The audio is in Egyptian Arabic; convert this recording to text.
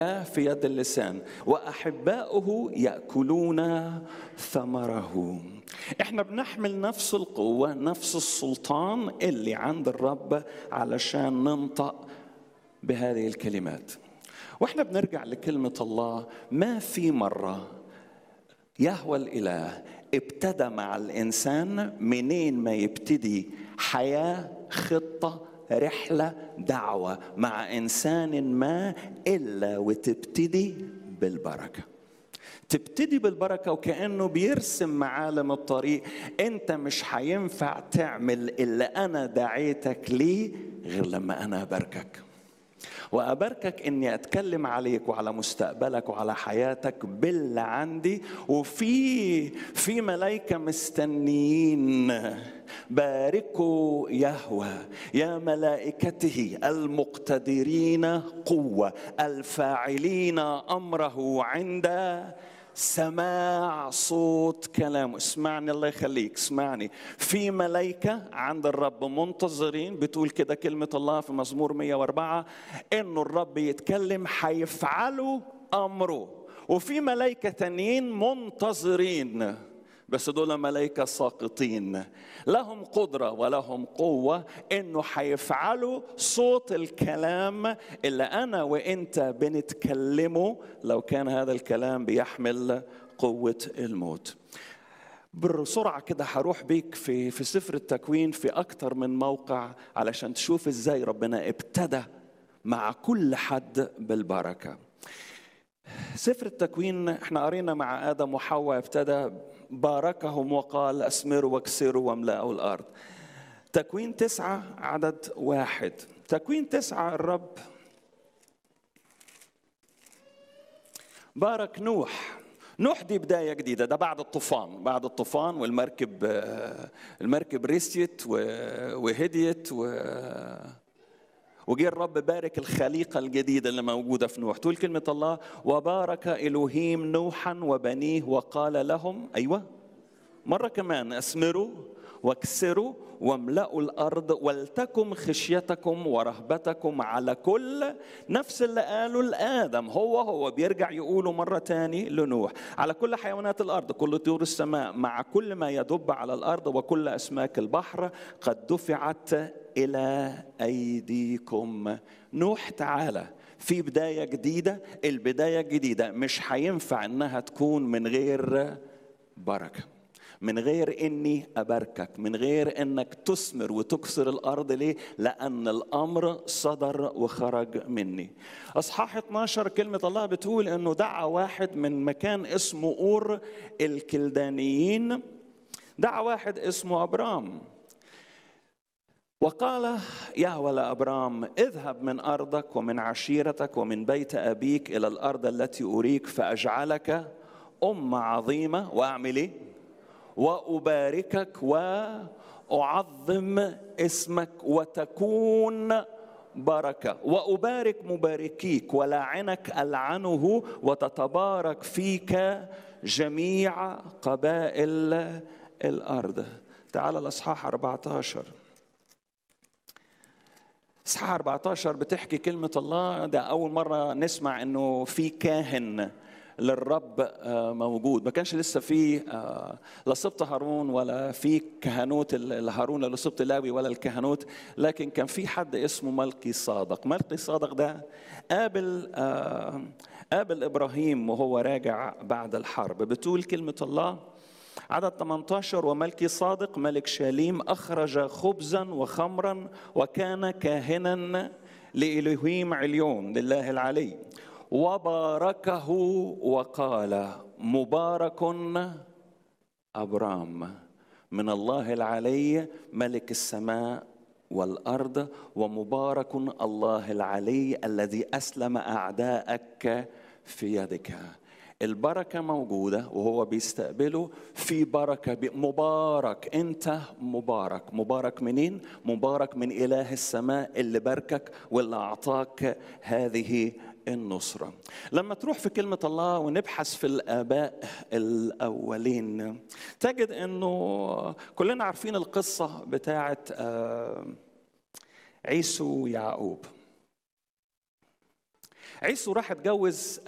في يد اللسان واحباؤه ياكلون ثمره احنا بنحمل نفس القوه نفس السلطان اللي عند الرب علشان ننطق بهذه الكلمات واحنا بنرجع لكلمه الله ما في مره يهوى الاله ابتدى مع الانسان منين ما يبتدي حياه خطه رحله دعوه مع انسان ما الا وتبتدي بالبركه تبتدي بالبركة وكأنه بيرسم معالم الطريق أنت مش هينفع تعمل اللي أنا دعيتك ليه غير لما أنا أباركك وأباركك إني أتكلم عليك وعلى مستقبلك وعلى حياتك باللي عندي وفي في ملايكة مستنيين باركوا يهوى يا ملائكته المقتدرين قوة الفاعلين أمره عند سماع صوت كلامه اسمعني الله يخليك اسمعني في ملائكة عند الرب منتظرين بتقول كده كلمة الله في مزمور 104 انه الرب يتكلم هيفعلوا امره وفي ملائكة تانيين منتظرين بس دول ملائكة ساقطين لهم قدرة ولهم قوة انه هيفعلوا صوت الكلام اللي انا وانت بنتكلمه لو كان هذا الكلام بيحمل قوة الموت بسرعة كده هروح بيك في في سفر التكوين في أكتر من موقع علشان تشوف ازاي ربنا ابتدى مع كل حد بالبركة سفر التكوين احنا قرينا مع ادم وحواء ابتدى باركهم وقال اسمروا واكسروا واملأوا الارض تكوين تسعة عدد واحد تكوين تسعة الرب بارك نوح نوح دي بداية جديدة ده بعد الطوفان بعد الطوفان والمركب المركب رسيت وهديت و وجه الرب بارك الخليقة الجديدة اللي موجودة في نوح تقول كلمة الله وبارك إلهيم نوحا وبنيه وقال لهم أيوة مرة كمان أثمروا واكسروا واملأوا الأرض ولتكن خشيتكم ورهبتكم على كل نفس اللي قاله لآدم هو هو بيرجع يقوله مرة تاني لنوح على كل حيوانات الأرض كل طيور السماء مع كل ما يدب على الأرض وكل أسماك البحر قد دفعت إلى أيديكم نوح تعالى في بداية جديدة البداية الجديدة مش هينفع إنها تكون من غير بركة من غير اني اباركك من غير انك تثمر وتكسر الارض ليه لان الامر صدر وخرج مني اصحاح 12 كلمه الله بتقول انه دعا واحد من مكان اسمه اور الكلدانيين دعا واحد اسمه ابرام وقال يهوى لابرام اذهب من ارضك ومن عشيرتك ومن بيت ابيك الى الارض التي اريك فاجعلك امه عظيمه واعمل ايه واباركك واعظم اسمك وتكون بركه وابارك مباركيك ولاعنك العنه وتتبارك فيك جميع قبائل الارض تعال الاصحاح 14 اصحاح 14 بتحكي كلمه الله ده اول مره نسمع انه في كاهن للرب موجود ما كانش لسه في لا سبط هارون ولا في كهنوت هارون ولا سبط لاوي ولا الكهنوت لكن كان في حد اسمه ملقي صادق ملقي صادق ده قابل قابل ابراهيم وهو راجع بعد الحرب بتقول كلمه الله عدد 18 وملكي صادق ملك شاليم أخرج خبزا وخمرا وكان كاهنا لإلهيم عليون لله العلي وباركه وقال مبارك ابرام من الله العلي ملك السماء والارض ومبارك الله العلي الذي اسلم اعداءك في يدك البركه موجوده وهو بيستقبله في بركه مبارك انت مبارك مبارك منين مبارك من اله السماء اللي باركك واللي اعطاك هذه النصرة لما تروح في كلمة الله ونبحث في الآباء الأولين تجد أنه كلنا عارفين القصة بتاعة عيسو ويعقوب عيسو راح اتجوز